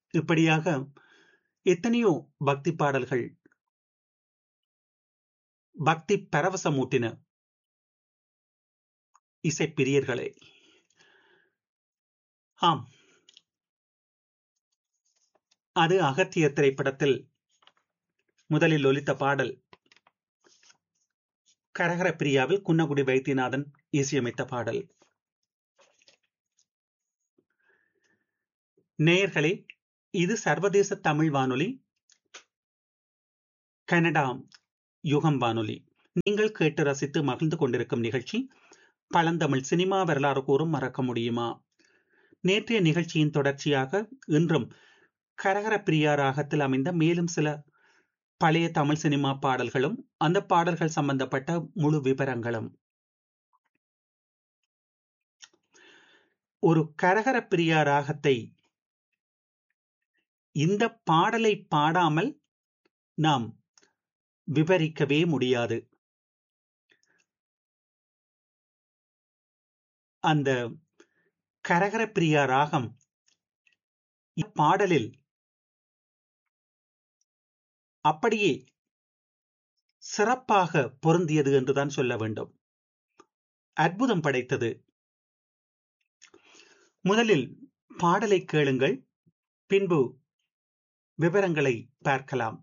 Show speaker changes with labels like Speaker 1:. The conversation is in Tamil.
Speaker 1: இப்படியாக எத்தனையோ பக்தி பாடல்கள் பக்தி பரவசமூட்டின இசைப்பிரியர்களே ஆம் அது அகத்திய திரைப்படத்தில் முதலில் ஒலித்த பாடல் கரகர பிரியாவில் குன்னகுடி வைத்தியநாதன் இசையமைத்த பாடல் நேயர்களே இது சர்வதேச தமிழ் வானொலி கனடா யுகம் வானொலி நீங்கள் கேட்டு ரசித்து மகிழ்ந்து கொண்டிருக்கும் நிகழ்ச்சி பழந்தமிழ் சினிமா வரலாறு கூறும் மறக்க முடியுமா நேற்றைய நிகழ்ச்சியின் தொடர்ச்சியாக இன்றும் கரகர பிரியா ராகத்தில் அமைந்த மேலும் சில பழைய தமிழ் சினிமா பாடல்களும் அந்த பாடல்கள் சம்பந்தப்பட்ட முழு விவரங்களும் ஒரு கரகர பிரியா ராகத்தை இந்த பாடலை பாடாமல் நாம் விவரிக்கவே முடியாது அந்த கரகர பிரியா ராகம் பாடலில் அப்படியே சிறப்பாக பொருந்தியது என்றுதான் சொல்ல வேண்டும் அற்புதம் படைத்தது முதலில் பாடலை கேளுங்கள் பின்பு விவரங்களை பார்க்கலாம்